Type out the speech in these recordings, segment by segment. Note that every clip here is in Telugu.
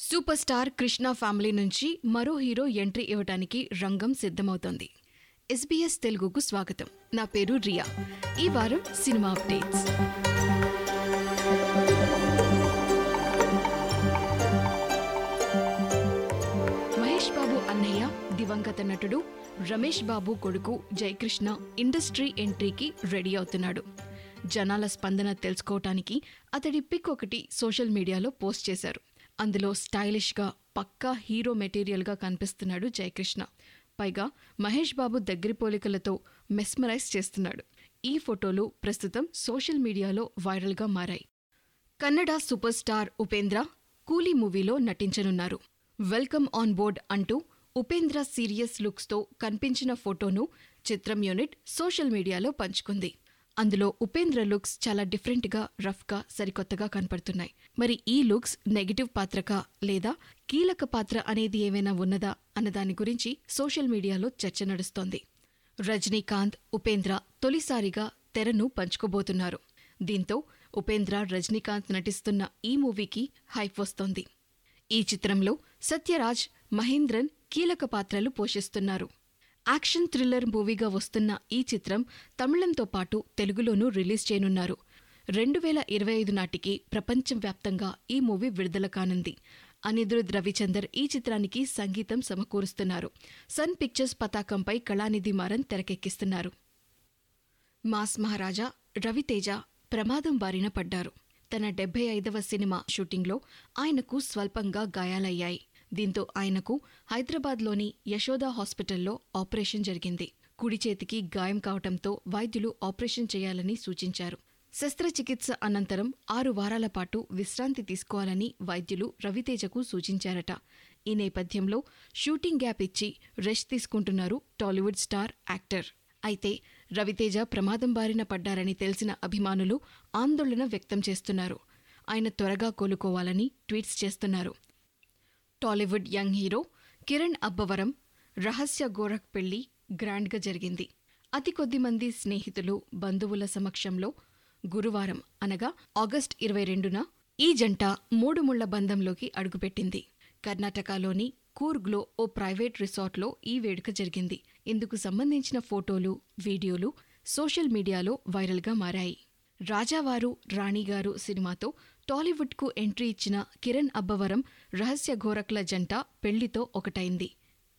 సూపర్ స్టార్ కృష్ణ ఫ్యామిలీ నుంచి మరో హీరో ఎంట్రీ ఇవ్వడానికి రంగం సిద్ధమవుతోంది ఎస్బీఎస్ తెలుగుకు స్వాగతం నా పేరు రియా ఈ వారం సినిమా అప్డేట్స్ మహేష్ బాబు అన్నయ్య దివంగత నటుడు రమేష్ బాబు కొడుకు జయకృష్ణ ఇండస్ట్రీ ఎంట్రీకి రెడీ అవుతున్నాడు జనాల స్పందన తెలుసుకోవటానికి అతడి పిక్ ఒకటి సోషల్ మీడియాలో పోస్ట్ చేశారు అందులో స్టైలిష్గా పక్కా హీరో మెటీరియల్గా కనిపిస్తున్నాడు జయకృష్ణ పైగా మహేష్ బాబు దగ్గరి పోలికలతో మెస్మరైజ్ చేస్తున్నాడు ఈ ఫోటోలు ప్రస్తుతం సోషల్ మీడియాలో వైరల్గా మారాయి కన్నడ సూపర్ స్టార్ ఉపేంద్ర కూలీ మూవీలో నటించనున్నారు వెల్కమ్ ఆన్ బోర్డ్ అంటూ ఉపేంద్ర సీరియస్ లుక్స్తో కనిపించిన ఫోటోను చిత్రం యూనిట్ సోషల్ మీడియాలో పంచుకుంది అందులో ఉపేంద్ర లుక్స్ చాలా డిఫరెంట్గా రఫ్గా సరికొత్తగా కనపడుతున్నాయి మరి ఈ లుక్స్ నెగిటివ్ పాత్రకా లేదా కీలక పాత్ర అనేది ఏమైనా ఉన్నదా అన్న దాని గురించి సోషల్ మీడియాలో చర్చ నడుస్తోంది రజనీకాంత్ ఉపేంద్ర తొలిసారిగా తెరను పంచుకోబోతున్నారు దీంతో ఉపేంద్ర రజనీకాంత్ నటిస్తున్న ఈ మూవీకి హైప్ వస్తోంది ఈ చిత్రంలో సత్యరాజ్ మహేంద్రన్ కీలక పాత్రలు పోషిస్తున్నారు యాక్షన్ థ్రిల్లర్ మూవీగా వస్తున్న ఈ చిత్రం తమిళంతో పాటు తెలుగులోనూ రిలీజ్ చేయనున్నారు రెండు వేల ఇరవై ఐదు నాటికి ప్రపంచవ్యాప్తంగా ఈ మూవీ విడుదల కానుంది అనిరుద్ రవిచందర్ ఈ చిత్రానికి సంగీతం సమకూరుస్తున్నారు సన్ పిక్చర్స్ పతాకంపై కళానిధి మారన్ తెరకెక్కిస్తున్నారు మాస్ మహారాజా రవితేజ ప్రమాదం బారిన పడ్డారు తన డెబ్బై ఐదవ సినిమా షూటింగ్లో ఆయనకు స్వల్పంగా గాయాలయ్యాయి దీంతో ఆయనకు హైదరాబాద్లోని యశోదా హాస్పిటల్లో ఆపరేషన్ జరిగింది కుడి చేతికి గాయం కావటంతో వైద్యులు ఆపరేషన్ చేయాలని సూచించారు శస్త్రచికిత్స అనంతరం ఆరు వారాల పాటు విశ్రాంతి తీసుకోవాలని వైద్యులు రవితేజకు సూచించారట ఈ నేపథ్యంలో షూటింగ్ గ్యాప్ ఇచ్చి రెస్ట్ తీసుకుంటున్నారు టాలీవుడ్ స్టార్ యాక్టర్ అయితే రవితేజ ప్రమాదం బారిన పడ్డారని తెలిసిన అభిమానులు ఆందోళన వ్యక్తం చేస్తున్నారు ఆయన త్వరగా కోలుకోవాలని ట్వీట్స్ చేస్తున్నారు Tollywood young hero Kiran Abbavaram Rahasya Gorakh పెళ్లి గ్రాండ్గా జరిగింది అతి కొద్ది మంది స్నేహితులు బంధువుల సమక్షంలో గురువారం అనగా ఆగస్ట్ ఇరవై రెండున ఈ జంట మూడు ముళ్ల బంధంలోకి అడుగుపెట్టింది కర్ణాటకలోని కూర్గ్లో ఓ ప్రైవేట్ రిసార్ట్లో ఈ వేడుక జరిగింది ఇందుకు సంబంధించిన ఫోటోలు వీడియోలు సోషల్ మీడియాలో వైరల్గా మారాయి రాజావారు రాణిగారు సినిమాతో టాలీవుడ్కు ఎంట్రీ ఇచ్చిన కిరణ్ అబ్బవరం రహస్య ఘోరక్ల జంట పెళ్లితో ఒకటైంది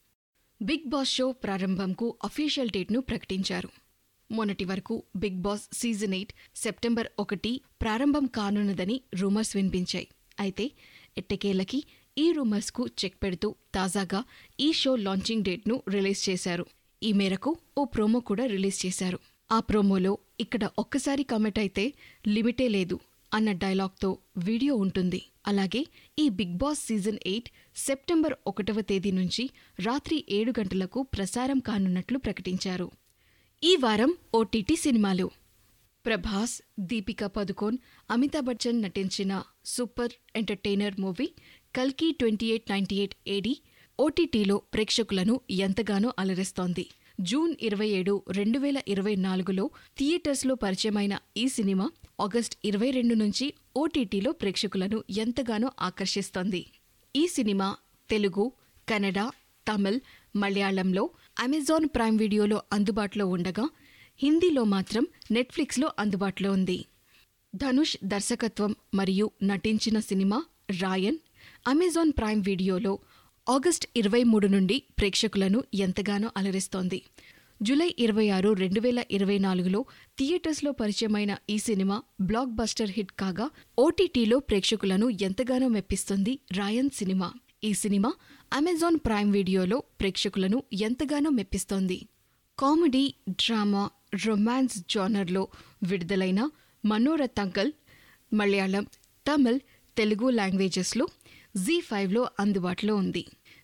బిగ్ బాస్ షో ప్రారంభంకు అఫీషియల్ డేట్ను ప్రకటించారు మొన్నటి వరకు Big Boss season eight September ఒకటి ప్రారంభం కానున్నదని రూమర్స్ వినిపించాయి అయితే ఎట్టకేలకి ఈ రూమర్స్కు చెక్ పెడుతూ తాజాగా ఈ షో లాంచింగ్ డేట్ను రిలీజ్ చేశారు ఈ మేరకు ఓ ప్రోమో కూడా రిలీజ్ చేశారు ఆ ప్రోమోలో ఇక్కడ ఒక్కసారి కమిట్ అయితే లిమిటే లేదు అన్న డైలాగ్తో వీడియో ఉంటుంది అలాగే ఈ Big Boss season eight September ఒకటవ తేదీ నుంచి రాత్రి ఏడు గంటలకు ప్రసారం కానున్నట్లు ప్రకటించారు ఈ వారం ఓటీటీ సినిమాలు ప్రభాస్ దీపికా పదుకోన్ అమితాబ్ బచ్చన్ నటించిన సూపర్ ఎంటర్టైనర్ మూవీ కల్కి twenty eight ninety eight AD ఓటీటీలో ప్రేక్షకులను ఎంతగానో అలరిస్తోంది జూన్ ఇరవై ఏడు రెండు వేల ఇరవై నాలుగులో థియేటర్స్లో పరిచయమైన ఈ సినిమా ఆగస్ట్ ఇరవై రెండు నుంచి ఓటీటీలో ప్రేక్షకులను ఎంతగానో ఆకర్షిస్తోంది ఈ సినిమా తెలుగు కన్నడ తమిళ్ మలయాళంలో అమెజాన్ ప్రైమ్ వీడియోలో అందుబాటులో ఉండగా హిందీలో మాత్రం నెట్ఫ్లిక్స్లో అందుబాటులో ఉంది ధనుష్ దర్శకత్వం మరియు నటించిన సినిమా రాయన్ అమెజాన్ ప్రైమ్ వీడియోలో ఆగస్ట్ ఇరవై మూడు నుండి ప్రేక్షకులను ఎంతగానో అలరిస్తోంది జూలై ఇరవై ఆరు రెండు వేల ఇరవై నాలుగులో థియేటర్స్లో పరిచయమైన ఈ సినిమా బ్లాక్ బస్టర్ హిట్ కాగా ఓటీటీలో ప్రేక్షకులను ఎంతగానో మెప్పిస్తుంది రాయన్ సినిమా ఈ సినిమా అమెజాన్ ప్రైమ్ వీడియోలో ప్రేక్షకులను ఎంతగానో మెప్పిస్తోంది కామెడీ డ్రామా రొమాన్స్ జానర్లో విడుదలైన మనోరతంకల్ మలయాళం తమిళ్ తెలుగు లాంగ్వేజెస్లో జీ ఫైవ్లో అందుబాటులో ఉంది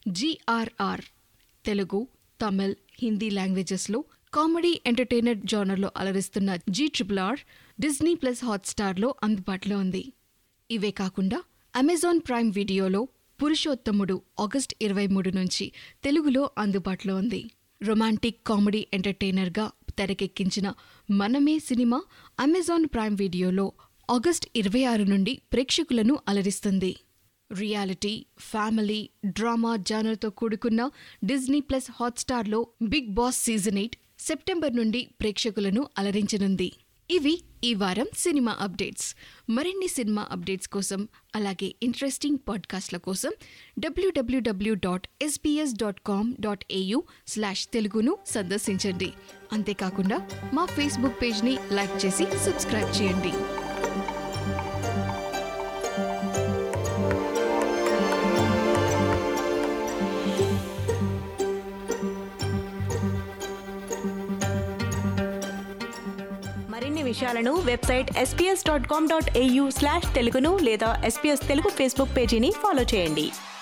జీఆర్ఆర్ తెలుగు తమిళ్ హిందీ లాంగ్వేజెస్లో కామెడీ ఎంటర్టైనర్ జానర్లో అలరిస్తున్న G triple R Disney plus హాట్స్టార్లో అందుబాటులో ఉంది ఇవే కాకుండా అమెజాన్ ప్రైమ్ వీడియోలో పురుషోత్తముడు ఆగస్ట్ ఇరవై మూడు నుంచి తెలుగులో అందుబాటులో ఉంది రొమాంటిక్ కామెడీ ఎంటర్టైనర్గా తెరకెక్కించిన మనమే సినిమా అమెజాన్ ప్రైమ్ వీడియోలో ఆగస్ట్ ఇరవై ఆరు నుండి ప్రేక్షకులను అలరిస్తుంది రియాలిటీ ఫ్యామిలీ డ్రామా జానర్తో కూడుకున్న డిజ్నీ ప్లస్ హాట్స్టార్లో Big Boss season eight September నుండి ప్రేక్షకులను అలరించనుంది ఇవి ఈ వారం సినిమా అప్డేట్స్ మరిన్ని సినిమా అప్డేట్స్ కోసం అలాగే ఇంట్రెస్టింగ్ పాడ్కాస్ట్ల కోసం WWW dot SBS dot com dot AU slash తెలుగును సందర్శించండి అంతేకాకుండా మా ఫేస్బుక్ పేజ్ని లైక్ చేసి సబ్స్క్రైబ్ చేయండి మరిన్ని విషయాలను website SPS dot com dot AU slash తెలుగును లేదా ఎస్పీఎస్ తెలుగు ఫేస్బుక్ పేజీని ఫాలో చేయండి